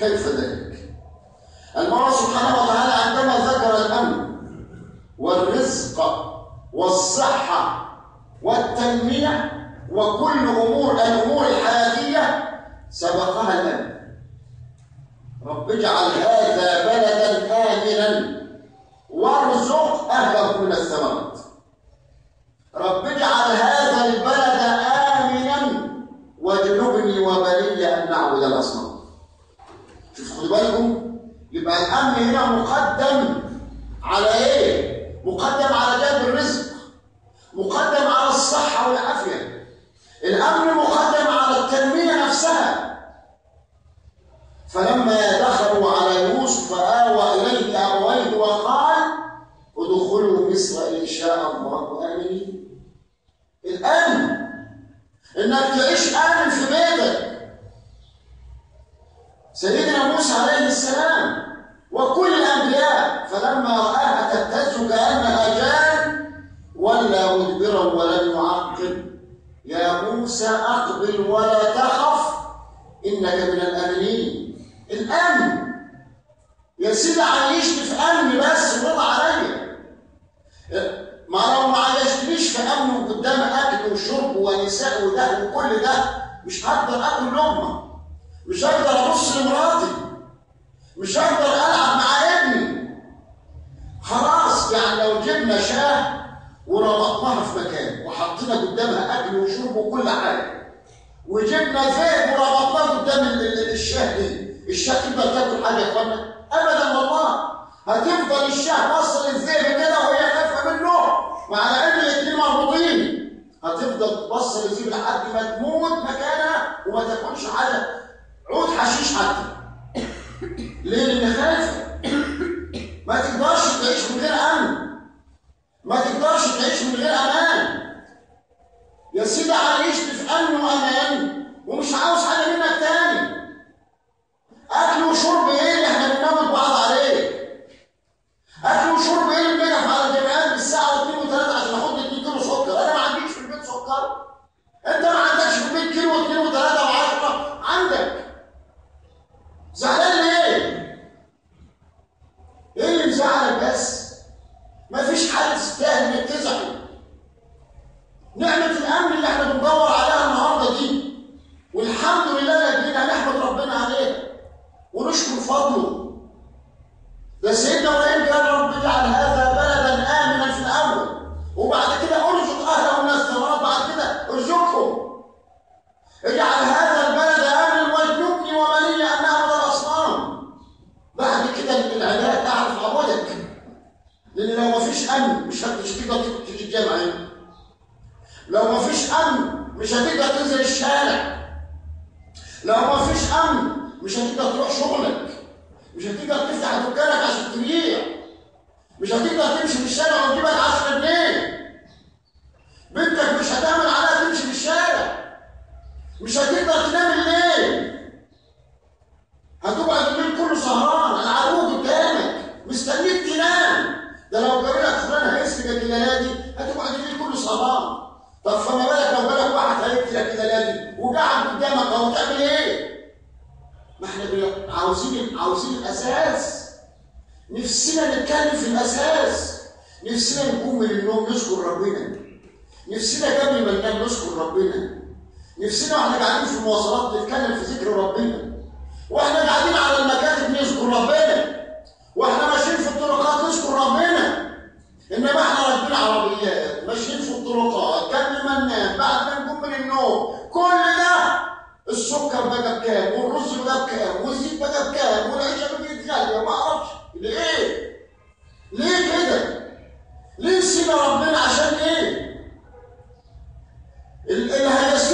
كيف ذلك المولى سبحانه وتعالى عندما ذكر الامن والرزق والصحه والتنميه وكل امور الامور الحياتيه سبقها الامن رب اجعل هذا بلدا امنا وارزق اهله من الثمرات رب اجعل هذا البلد امنا واجنبني وبني ان نعبد الاصنام شوف خدوا بالكم يبقى الامن هنا مقدم على ايه مقدم على جلب الرزق مقدم على الصحه والعافيه الامن مقدم على التنميه نفسها فلما دخلوا على يوسف آوى إليه أبويه وقال ادخلوا مصر إن شاء الله آمنين الأمن إنك تعيش آمن في بيتك سيدنا موسى عليه السلام وكل الأنبياء فلما رآها تهتز كأنها جان ولا مدبرا ولم يعقب يا موسى أقبل ولا تخف إنك من الآمنين الامن يا سيدي عايشني في امن بس وضع عليا ما لو ما عايشتنيش في امن وقدام اكل وشرب ونساء وده وكل ده مش هقدر اكل لقمه مش هقدر ابص لمراتي مش هقدر العب مع ابني خلاص يعني لو جبنا شاه وربطناها في مكان وحطينا قدامها اكل وشرب وكل حاجه وجبنا ذئب وربطناه قدام الشاه دي الشاه تفضل تاكل حاجه يا اخوانا ابدا والله هتفضل الشاه بص للذئب كده وهي خايفه منه مع ان الاثنين مربوطين هتفضل تبص للذئب لحد ما تموت مكانها وما تاكلش حاجه عود حشيش حتى ليه؟ لان خايفه ما تقدرش تعيش من غير امن ما تقدرش تعيش من غير امان يا سيدي عايشني في امن وامان ومش عاوز حاجه منك تاني اكل وشرب ايه اللي احنا بننام بعض عليه اكل وشرب ايه اللي بنقف على الجمعيات بالساعه و2 و3 عشان اخد 2 كيلو سكر انا ما عنديش في البيت سكر انت ما عندكش في البيت كيلو و2 و3 و10 عندك زعلان ليه ايه اللي مزعلك بس ما فيش حد تستاهل انك تزعل نعمه الامن اللي احنا بندور عليها النهارده دي والحمد لله لدينا نحمد ربنا عليها ونشكر فضله ده سيدنا ابراهيم قال رب اجعل هذا بلدا امنا في الاول وبعد كده ارزق اهله من الثمرات بعد كده ارزقهم اجعل هذا البلد امنا واجنبني وبني ان نعبد الاصنام بعد كده العلاج اعرف عبودك لان لو ما فيش امن مش هتقدر تيجي الجامعه هنا لو ما فيش امن مش هتقدر تنزل الشارع لو ما فيش امن مش هتقدر تروح شغلك مش هتقدر تفتح دكانك عشان تبيع مش هتقدر تمشي في الشارع وتجيبك 10 جنيه بنتك مش هتعمل عليها تمشي في الشارع مش هتقدر تنام الليل هتقعد الليل كله سهران العروض قدامك مستنيك تنام ده لو قالوا لك فلان هيسرقك الليله دي هتقعد الليل كله سهران طب فما بالك لو بالك واحد هيقتلك الليله دي وقاعد قدامك اهو تعمل ايه؟ ما احنا عاوزين عاوزين الاساس نفسنا نتكلم في الاساس نفسنا نقوم من النوم نشكر ربنا نفسنا قبل ما ننام نشكر ربنا نفسنا واحنا قاعدين في المواصلات نتكلم في ذكر ربنا واحنا قاعدين على المكاتب نذكر ربنا واحنا ماشيين في الطرقات نذكر ربنا انما احنا راكبين عربيات ماشيين في الطرقات قبل ما ننام بعد ما نقوم من النوم كل ده السكر بقى بكام والرز بقى بكام والزيت بقى بكام والعيشه بقت غاليه ما اعرفش ليه؟ ليه كده؟ ليه نسينا ربنا عشان ايه؟ اللي هيستر